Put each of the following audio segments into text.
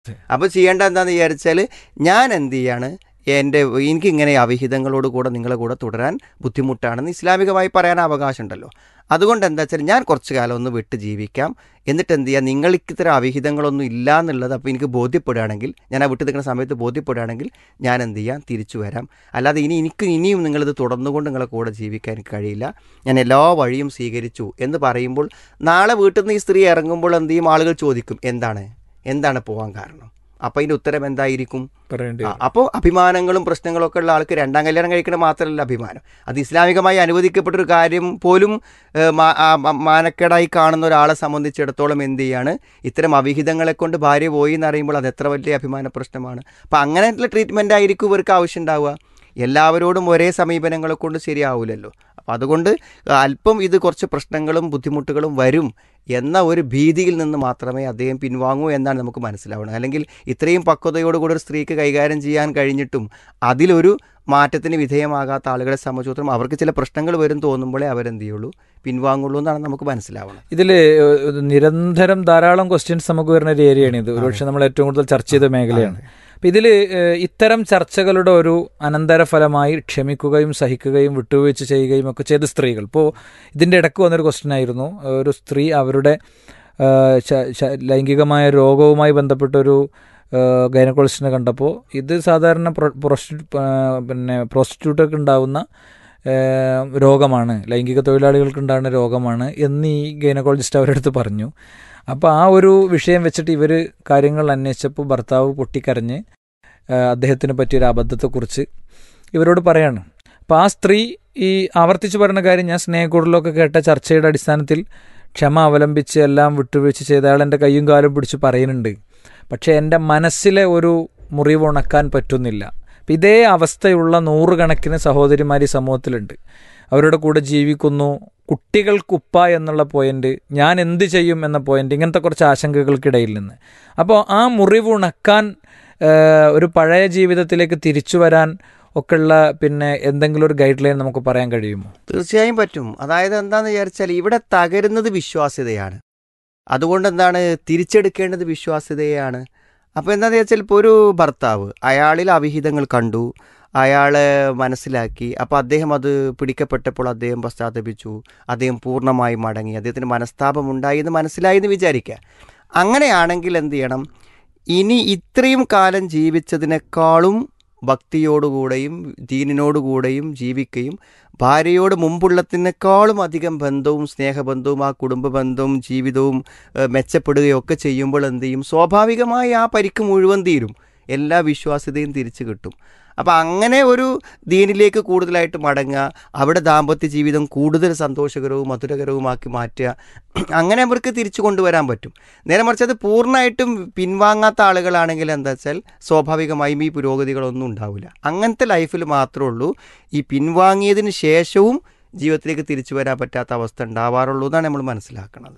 അപ്പോൾ ചെയ്യേണ്ട എന്താണെന്ന് വിചാരിച്ചാൽ ഞാൻ എന്ത് ചെയ്യാണ് എൻ്റെ എനിക്കിങ്ങനെ അവിഹിതങ്ങളോട് കൂടെ നിങ്ങളെ കൂടെ തുടരാൻ ബുദ്ധിമുട്ടാണെന്ന് ഇസ്ലാമികമായി പറയാൻ അവകാശമുണ്ടല്ലോ അതുകൊണ്ട് എന്താ വെച്ചാൽ ഞാൻ കുറച്ച് കാലം ഒന്ന് വിട്ട് ജീവിക്കാം എന്നിട്ട് എന്ത് ചെയ്യുക നിങ്ങൾക്ക് ഇത്തരം അവിഹിതങ്ങളൊന്നും ഇല്ല എന്നുള്ളത് അപ്പോൾ എനിക്ക് ബോധ്യപ്പെടുകയാണെങ്കിൽ ഞാൻ ആ വിട്ട് നിൽക്കുന്ന സമയത്ത് ബോധ്യപ്പെടുകയാണെങ്കിൽ ഞാൻ എന്ത് ചെയ്യാം തിരിച്ചു വരാം അല്ലാതെ ഇനി എനിക്ക് ഇനിയും നിങ്ങളിത് തുടർന്നുകൊണ്ട് നിങ്ങളെ കൂടെ ജീവിക്കാൻ എനിക്ക് കഴിയില്ല ഞാൻ എല്ലാ വഴിയും സ്വീകരിച്ചു എന്ന് പറയുമ്പോൾ നാളെ വീട്ടിൽ നിന്ന് ഈ സ്ത്രീ ഇറങ്ങുമ്പോൾ എന്ത് ചെയ്യും ആളുകൾ ചോദിക്കും എന്താണ് എന്താണ് പോകാൻ കാരണം അപ്പോൾ അതിൻ്റെ ഉത്തരം എന്തായിരിക്കും പറയേണ്ടി ആ, അപ്പോൾ അഭിമാനങ്ങളും പ്രശ്നങ്ങളും ഒക്കെ ഉള്ള ആൾക്ക് രണ്ടാം കല്യാണം കഴിക്കണം മാത്രമല്ല അഭിമാനം അത് ഇസ്ലാമികമായി അനുവദിക്കപ്പെട്ടൊരു കാര്യം പോലും ഏ, മാ- ആ, മ- മാനക്കേടായി കാണുന്ന ഒരാളെ സംബന്ധിച്ചിടത്തോളം എന്ത് ചെയ്യാണ് ഇത്തരം അവിഹിതങ്ങളെ കൊണ്ട് ഭാര്യ പോയി എന്ന് അറിയുമ്പോൾ അത് എത്ര വലിയ അഭിമാന പ്രശ്നമാണ് അപ്പം അങ്ങനെയുള്ള ട്രീറ്റ്മെൻ്റ് ആയിരിക്കും ഇവർക്ക് ആവശ്യം ഉണ്ടാവുക എല്ലാവരോടും ഒരേ സമീപനങ്ങളെ കൊണ്ട് ശരിയാവില്ലല്ലോ അപ്പം അതുകൊണ്ട് അല്പം ഇത് കുറച്ച് പ്രശ്നങ്ങളും ബുദ്ധിമുട്ടുകളും വരും എന്ന ഒരു ഭീതിയിൽ നിന്ന് മാത്രമേ അദ്ദേഹം പിൻവാങ്ങൂ എന്നാണ് നമുക്ക് മനസ്സിലാവുന്നത് അല്ലെങ്കിൽ ഇത്രയും പക്വതയോടുകൂടി ഒരു സ്ത്രീക്ക് കൈകാര്യം ചെയ്യാൻ കഴിഞ്ഞിട്ടും അതിലൊരു മാറ്റത്തിന് വിധേയമാകാത്ത ആളുകളെ സംബന്ധിച്ചിടത്തോളം അവർക്ക് ചില പ്രശ്നങ്ങൾ വരും തോന്നുമ്പോഴേ അവരെന്ത് ചെയ്യുള്ളൂ പിൻവാങ്ങുള്ളൂ എന്നാണ് നമുക്ക് മനസ്സിലാവുന്നത് ഇതിൽ നിരന്തരം ധാരാളം ക്വസ്റ്റ്യൻസ് നമുക്ക് വരുന്ന ഒരു ഏരിയയാണ് ഇത് ഒരുപക്ഷെ നമ്മൾ ഏറ്റവും കൂടുതൽ ചർച്ച ചെയ്ത മേഖലയാണ് അപ്പം ഇതിൽ ഇത്തരം ചർച്ചകളുടെ ഒരു അനന്തരഫലമായി ക്ഷമിക്കുകയും സഹിക്കുകയും വിട്ടുവീഴ്ച ചെയ്യുകയും ഒക്കെ ചെയ്ത സ്ത്രീകൾ ഇപ്പോൾ ഇതിൻ്റെ ഇടയ്ക്ക് വന്നൊരു ക്വസ്റ്റ്യൻ ആയിരുന്നു ഒരു സ്ത്രീ അവരുടെ ആ, ശ- ശ- ലൈംഗികമായ രോഗവുമായി ബന്ധപ്പെട്ടൊരു ഗൈനക്കോളജിസ്റ്റിനെ കണ്ടപ്പോൾ ഇത് സാധാരണ പ്രൊ- prostitu- ആ, പിന്നെ പ്രോസ്റ്റിറ്റ്യൂട്ടൊക്കെ ഉണ്ടാവുന്ന ആ, രോഗമാണ് ലൈംഗിക തൊഴിലാളികൾക്ക് ഉണ്ടാകുന്ന രോഗമാണ് എന്ന് ഈ ഗൈനക്കോളജിസ്റ്റ് അവരുടെ അടുത്ത് പറഞ്ഞു അപ്പോൾ ആ ഒരു വിഷയം വെച്ചിട്ട് ഇവർ കാര്യങ്ങൾ അന്വേഷിച്ചപ്പോൾ ഭർത്താവ് പൊട്ടിക്കരഞ്ഞ് ആ, അദ്ദേഹത്തിന് പറ്റിയൊരു അബദ്ധത്തെക്കുറിച്ച് ഇവരോട് പറയാണ് അപ്പോൾ ആ സ്ത്രീ ഈ ആവർത്തിച്ച് പറയുന്ന കാര്യം ഞാൻ സ്നേഹക്കൂടലൊക്കെ കേട്ട ചർച്ചയുടെ അടിസ്ഥാനത്തിൽ ക്ഷമ അവലംബിച്ച് എല്ലാം വിട്ടുവീഴ്ച ചെയ്ത അയാൾ എൻ്റെ കയ്യും കാലും പിടിച്ച് പറയുന്നുണ്ട് പക്ഷേ എൻ്റെ മനസ്സിലെ ഒരു മുറിവ് ഉണക്കാൻ പറ്റുന്നില്ല അപ്പം ഇതേ അവസ്ഥയുള്ള നൂറുകണക്കിന് സഹോദരിമാർ ഈ സമൂഹത്തിലുണ്ട് അവരുടെ കൂടെ ജീവിക്കുന്നു കുട്ടികൾക്കുപ്പ എന്നുള്ള പോയിന്റ് ഞാൻ എന്ത് ചെയ്യും എന്ന പോയിന്റ് ഇങ്ങനത്തെ കുറച്ച് ആശങ്കകൾക്കിടയിൽ നിന്ന് അപ്പോൾ ആ മുറിവ് ഉണക്കാൻ ഏഹ്, ഒരു പഴയ ജീവിതത്തിലേക്ക് തിരിച്ചു വരാൻ ഒക്കെയുള്ള പിന്നെ എന്തെങ്കിലും ഒരു ഗൈഡ് ലൈൻ നമുക്ക് പറയാൻ കഴിയുമോ തീർച്ചയായും പറ്റും അതായത് എന്താന്ന് വിചാരിച്ചാൽ ഇവിടെ തകരുന്നത് വിശ്വാസ്യതയാണ് അതുകൊണ്ട് എന്താണ് തിരിച്ചെടുക്കേണ്ടത് വിശ്വാസ്യതയാണ് അപ്പോൾ എന്താണെന്ന് വെച്ചാൽ ഇപ്പോൾ ഒരു ഭർത്താവ് അയാളിൽ അവിഹിതങ്ങൾ കണ്ടു അയാളെ മനസ്സിലാക്കി അപ്പോൾ അദ്ദേഹം അത് പിടിക്കപ്പെട്ടപ്പോൾ അദ്ദേഹം പശ്ചാത്തപിച്ചു അദ്ദേഹം പൂർണ്ണമായി മടങ്ങി അദ്ദേഹത്തിന് മനസ്താപം ഉണ്ടായി എന്ന് മനസ്സിലായി എന്ന് വിചാരിക്കുക അങ്ങനെയാണെങ്കിൽ എന്ത് ചെയ്യണം ഇനി ഇത്രയും കാലം ജീവിച്ചതിനേക്കാളും ഭക്തിയോടുകൂടെയും ദീനിനോടുകൂടെയും ജീവിക്കുകയും ഭാര്യയോട് മുമ്പുള്ളതിനേക്കാളും അധികം ബന്ധവും സ്നേഹബന്ധവും ആ കുടുംബ ബന്ധവും ജീവിതവും ഏഹ്, മെച്ചപ്പെടുകയും ഒക്കെ ചെയ്യുമ്പോൾ എന്ത് ചെയ്യും സ്വാഭാവികമായി ആ പരിക്ക് മുഴുവൻ തീരും എല്ലാ വിശ്വാസ്യതയും തിരിച്ചു കിട്ടും അപ്പം അങ്ങനെ ഒരു ദീനിലേക്ക് കൂടുതലായിട്ട് മടങ്ങുക അവിടെ ദാമ്പത്യ ജീവിതം കൂടുതൽ സന്തോഷകരവും മധുരകരവുമാക്കി മാറ്റുക അങ്ങനെ അവർക്ക് തിരിച്ചു കൊണ്ടുവരാൻ പറ്റും നേരെ മറിച്ച് അത് പൂർണ്ണമായിട്ടും പിൻവാങ്ങാത്ത ആളുകളാണെങ്കിൽ എന്താ വെച്ചാൽ സ്വാഭാവികമായും ഈ പുരോഗതികളൊന്നും ഉണ്ടാവില്ല അങ്ങനത്തെ ലൈഫിൽ മാത്രമേ ഉള്ളൂ ഈ പിൻവാങ്ങിയതിന് ശേഷവും ജീവിതത്തിലേക്ക് തിരിച്ചു വരാൻ പറ്റാത്ത അവസ്ഥ ഉണ്ടാവാറുള്ളൂ എന്നാണ് നമ്മൾ മനസ്സിലാക്കുന്നത്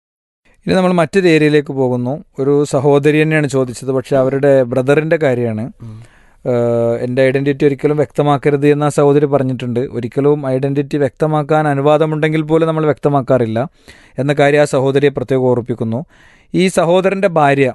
ഇനി നമ്മൾ മറ്റൊരു ഏരിയയിലേക്ക് പോകുന്നു ഒരു സഹോദരി തന്നെയാണ് ചോദിച്ചത് പക്ഷെ അവരുടെ ബ്രദറിന്റെ കാര്യമാണ് ഏഹ് എൻ്റെ ഐഡന്റിറ്റി ഒരിക്കലും വ്യക്തമാക്കരുത് എന്ന് ആ സഹോദരി പറഞ്ഞിട്ടുണ്ട് ഒരിക്കലും ഐഡന്റിറ്റി വ്യക്തമാക്കാൻ അനുവാദമുണ്ടെങ്കിൽ പോലും നമ്മൾ വ്യക്തമാക്കാറില്ല എന്ന കാര്യം ആ സഹോദരിയെ പ്രത്യേകം ഓർപ്പിക്കുന്നു ഈ സഹോദരൻ്റെ ഭാര്യ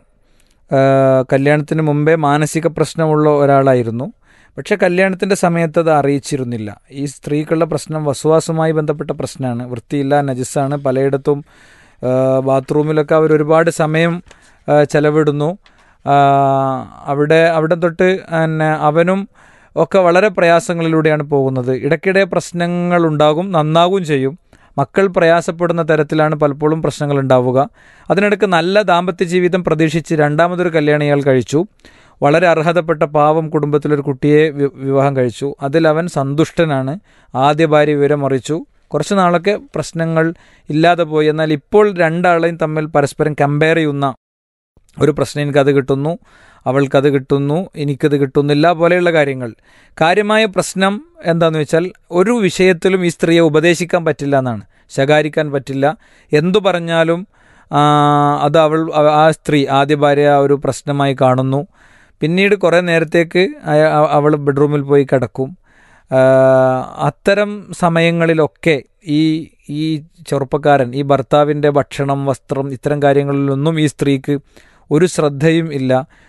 ഏഹ് കല്യാണത്തിന് മുമ്പേ മാനസിക പ്രശ്നമുള്ള ഒരാളായിരുന്നു പക്ഷെ കല്യാണത്തിൻ്റെ സമയത്ത് അത് അറിയിച്ചിരുന്നില്ല ഈ സ്ത്രീകളുടെ പ്രശ്നം വസുവാസുമായി ബന്ധപ്പെട്ട പ്രശ്നമാണ് വൃത്തിയില്ല നജിസാണ് പലയിടത്തും ഏഹ് ബാത്റൂമിലൊക്കെ അവർ ഒരുപാട് സമയം ഏഹ് ചെലവിടുന്നു ആഹ് അവിടെ അവിടെ തൊട്ട് പിന്നെ അവനും ഒക്കെ വളരെ പ്രയാസങ്ങളിലൂടെയാണ് പോകുന്നത് ഇടയ്ക്കിടെ പ്രശ്നങ്ങൾ ഉണ്ടാകും നന്നാകും ചെയ്യും മക്കൾ പ്രയാസപ്പെടുന്ന തരത്തിലാണ് പലപ്പോഴും പ്രശ്നങ്ങൾ ഉണ്ടാവുക അതിനിടയ്ക്ക് നല്ല ദാമ്പത്യ ജീവിതം പ്രതീക്ഷിച്ച് രണ്ടാമതൊരു കല്യാണം ഇയാൾ കഴിച്ചു വളരെ അർഹതപ്പെട്ട പാവം കുടുംബത്തിലൊരു കുട്ടിയെ വി- വിവാഹം കഴിച്ചു അതിൽ അവൻ സന്തുഷ്ടനാണ് ആദ്യ ഭാര്യ വിവരം അറിയിച്ചു കുറച്ച് നാളൊക്കെ പ്രശ്നങ്ങൾ ഇല്ലാതെ പോയി എന്നാൽ ഇപ്പോൾ രണ്ടാളെയും തമ്മിൽ പരസ്പരം കമ്പയർ ചെയ്യുന്ന ഒരു പ്രശ്നം എനിക്കത് കിട്ടുന്നു അവൾക്കത് കിട്ടുന്നു എനിക്കത് കിട്ടുന്നില്ല പോലെയുള്ള കാര്യങ്ങൾ കാര്യമായ പ്രശ്നം എന്താന്ന് വെച്ചാൽ ഒരു വിഷയത്തിലും ഈ സ്ത്രീയെ ഉപദേശിക്കാൻ പറ്റില്ല എന്നാണ് ശകാരിക്കാൻ പറ്റില്ല എന്തു പറഞ്ഞാലും ആ, അത് അവൾ അവ- ആ സ്ത്രീ ആദ്യ ഭാര്യ ഒരു പ്രശ്നമായി കാണുന്നു പിന്നീട് കുറേ നേരത്തേക്ക് അയ- അവ- അവൾ ബെഡ്റൂമിൽ പോയി കിടക്കും ആ, അത്തരം സമയങ്ങളിലൊക്കെ ഈ ഈ ചെറുപ്പക്കാരൻ ഈ ഭർത്താവിൻ്റെ ഭക്ഷണം വസ്ത്രം ഇത്തരം കാര്യങ്ങളിലൊന്നും ഈ സ്ത്രീക്ക് ഒരു ശ്രദ്ധയും ഇല്ല